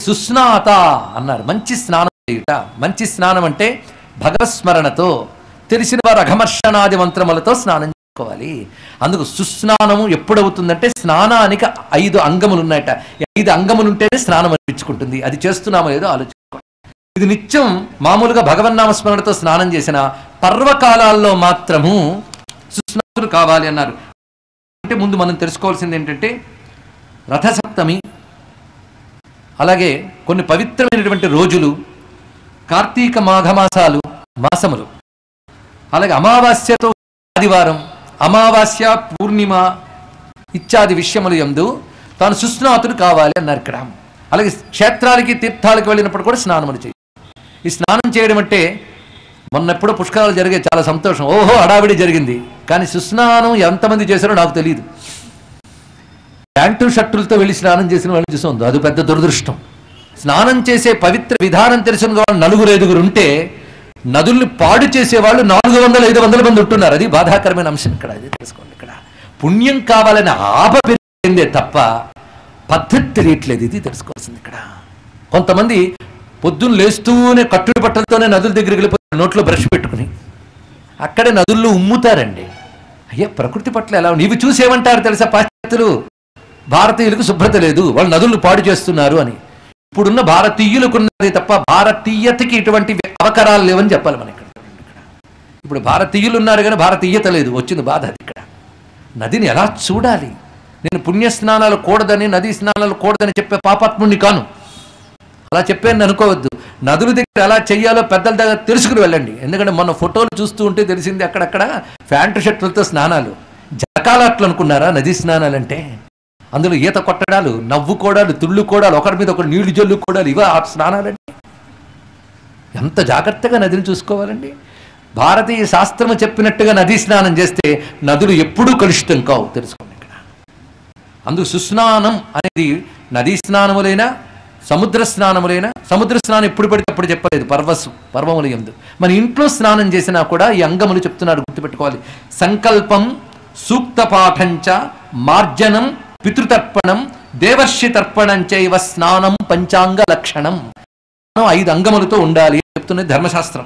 సుస్నాత అన్నారు మంచి స్నానం చేయుట మంచి స్నానం అంటే భగవస్మరణతో తెలిసిన వారు అఘమర్షణాది మంత్రములతో స్నానం చేసుకోవాలి అందుకు సుస్నానము ఎప్పుడవుతుందంటే స్నానానికి ఐదు అంగములు ఉన్నాయట ఈ ఐదు అంగములు ఉంటేనే స్నానం అనిపించుకుంటుంది అది చేస్తున్నామో లేదో ఆలోచించుకోండి ఇది నిత్యం మామూలుగా భగవన్నామ స్మరణతో స్నానం చేసిన పర్వకాలాల్లో మాత్రము సుస్నాతులు కావాలి అన్నారు అంటే ముందు మనం తెలుసుకోవాల్సింది ఏంటంటే రథసప్తమి అలాగే కొన్ని పవిత్రమైనటువంటి రోజులు కార్తీక మాఘమాసాలు మాసములు అలాగే అమావాస్యతో ఆదివారం అమావాస్య పూర్ణిమ ఇత్యాది విషయములు ఎందు తాను సుస్నాతుడు కావాలి అన్నారు ఇక్కడ అలాగే క్షేత్రాలకి తీర్థాలకు వెళ్ళినప్పుడు కూడా స్నానములు చేయాలి ఈ స్నానం చేయడం అంటే మొన్నెప్పుడో పుష్కరాలు జరిగే చాలా సంతోషం ఓహో హడావిడి జరిగింది కానీ సుస్నానం ఎంతమంది చేశారో నాకు తెలియదు ప్యాంటు షర్టులతో వెళ్ళి స్నానం చేసిన వాళ్ళు చూసాం అది పెద్ద దురదృష్టం స్నానం చేసే పవిత్ర విధానం తెలిసిన వాళ్ళు నలుగురు ఐదుగురు ఉంటే నదుల్ని పాడు చేసే వాళ్ళు నాలుగు వందల ఐదు వందల మంది ఉంటున్నారు అది బాధాకరమైన అంశం ఇక్కడ అది తెలుసుకోండి ఇక్కడ పుణ్యం కావాలని ఆప పెరిగిందే తప్ప పద్ధతి తెలియట్లేదు ఇది తెలుసుకోవాల్సింది ఇక్కడ కొంతమంది పొద్దున్న లేస్తూనే కట్టుడు బట్టలతోనే నదుల దగ్గరికి వెళ్ళిపోయి నోట్లో బ్రష్ పెట్టుకుని అక్కడే నదుల్లో ఉమ్ముతారండి అయ్యా ప్రకృతి పట్ల ఎలా ఉంది? ఇవి చూసేమంటారు తెలుసా పాశ్చాత్యులు భారతీయులకు శుభ్రత లేదు వాళ్ళు నదులను పాడు చేస్తున్నారు అని ఇప్పుడున్న భారతీయులకున్నది తప్ప భారతీయతకి ఇటువంటి అవకరాలు లేవని చెప్పాలి మన ఇక్కడ ఇప్పుడు భారతీయులు ఉన్నారు కానీ భారతీయత లేదు వచ్చింది బాధ అది ఇక్కడ నదిని ఎలా చూడాలి నేను పుణ్య స్నానాలు కూడదని నదీ స్నానాలు కూడదని చెప్పే పాపాత్ముడిని కాను అలా చెప్పాను అనుకోవద్దు నదుల దగ్గర ఎలా చెయ్యాలో పెద్దల దగ్గర తెలుసుకుని వెళ్ళండి ఎందుకంటే మన ఫోటోలు చూస్తూ ఉంటే తెలిసింది అక్కడక్కడ ప్యాంటు షర్టులతో స్నానాలు జకాలాట్లు అనుకున్నారా నదీ స్నానాలు అంటే అందులో ఈత కొట్టడాలు నవ్వుకోవడాలు తుళ్ళుకోవడాలు ఒకరి మీద ఒకరు నీళ్లు జల్లుకోవడాలు ఇవా ఆ స్నానాలండి ఎంత జాగ్రత్తగా నదిని చూసుకోవాలండి భారతీయ శాస్త్రము చెప్పినట్టుగా నదీ స్నానం చేస్తే నదులు ఎప్పుడూ కలుషితం కావు తెలుసుకోండి ఇక్కడ అందుకు సుస్నానం అనేది నదీ స్నానములైనా సముద్ర స్నానములైనా సముద్ర స్నానం ఎప్పుడు పడితే అప్పుడు చెప్పలేదు పర్వసు పర్వములు ఎందు మన ఇంట్లో స్నానం చేసినా కూడా ఈ అంగములు చెప్తున్నారు గుర్తుపెట్టుకోవాలి సంకల్పం సూక్త పాఠంచ మార్జనం పితృతర్పణం దేవర్షి తర్పణం చైవ స్నానం పంచాంగ లక్షణం స్నానం ఐదు అంగములతో ఉండాలి అని చెప్తున్నది ధర్మశాస్త్రం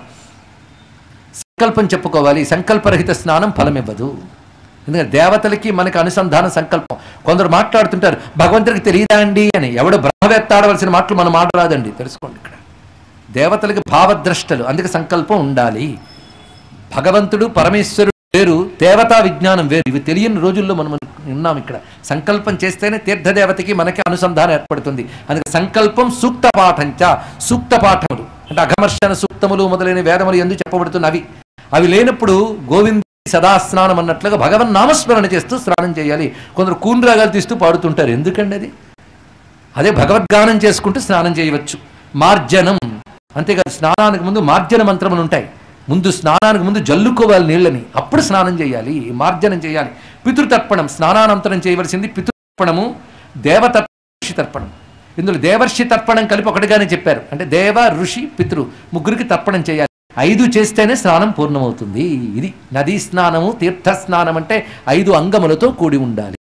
సంకల్పం చెప్పుకోవాలి సంకల్పరహిత స్నానం ఫలమివ్వదు ఎందుకంటే దేవతలకి మనకి అనుసంధాన సంకల్పం కొందరు మాట్లాడుతుంటారు భగవంతుడికి తెలియదా అండి అని ఎవడు బ్రహ్మవేత్త ఆడవలసిన మాటలు మనం మాట్లాడదండి తెలుసుకోండి ఇక్కడ దేవతలకి భావద్రష్టలు అందుకే సంకల్పం ఉండాలి భగవంతుడు పరమేశ్వరుడు వేరు దేవతా విజ్ఞానం వేరు ఇవి తెలియని రోజుల్లో మనం ఉన్నాం ఇక్కడ సంకల్పం చేస్తేనే తీర్థదేవతకి మనకి అనుసంధానం ఏర్పడుతుంది అందుకే సంకల్పం సూక్త పాఠంచ సూక్త పాఠములు అంటే అఘమర్షణ సూక్తములు మొదలైన వేదములు ఎందుకు చెప్పబడుతున్నవి అవి లేనప్పుడు గోవింద సదా స్నానం అన్నట్లుగా భగవన్ నామస్మరణ చేస్తూ స్నానం చేయాలి కొందరు కూన్రాగాలు తీస్తూ పాడుతుంటారు ఎందుకండి అది అదే భగవద్గానం చేసుకుంటూ స్నానం చేయవచ్చు మార్జనం అంతేకాదు స్నానానికి ముందు మార్జన మంత్రములు ఉంటాయి ముందు స్నానానికి ముందు జల్లుకోవాలి నీళ్ళని అప్పుడు స్నానం చేయాలి మార్జనం చేయాలి పితృతర్పణం స్నానానంతరం చేయవలసింది పితృతర్పణము దేవతర్షి తర్పణం ఇందులో దేవర్షి తర్పణం కలిపి ఒకటిగానే చెప్పారు అంటే దేవ ఋషి పితృ ముగ్గురికి తర్పణం చేయాలి ఐదు చేస్తేనే స్నానం పూర్ణమవుతుంది ఇది నదీ స్నానము తీర్థ స్నానం అంటే ఐదు అంగములతో కూడి ఉండాలి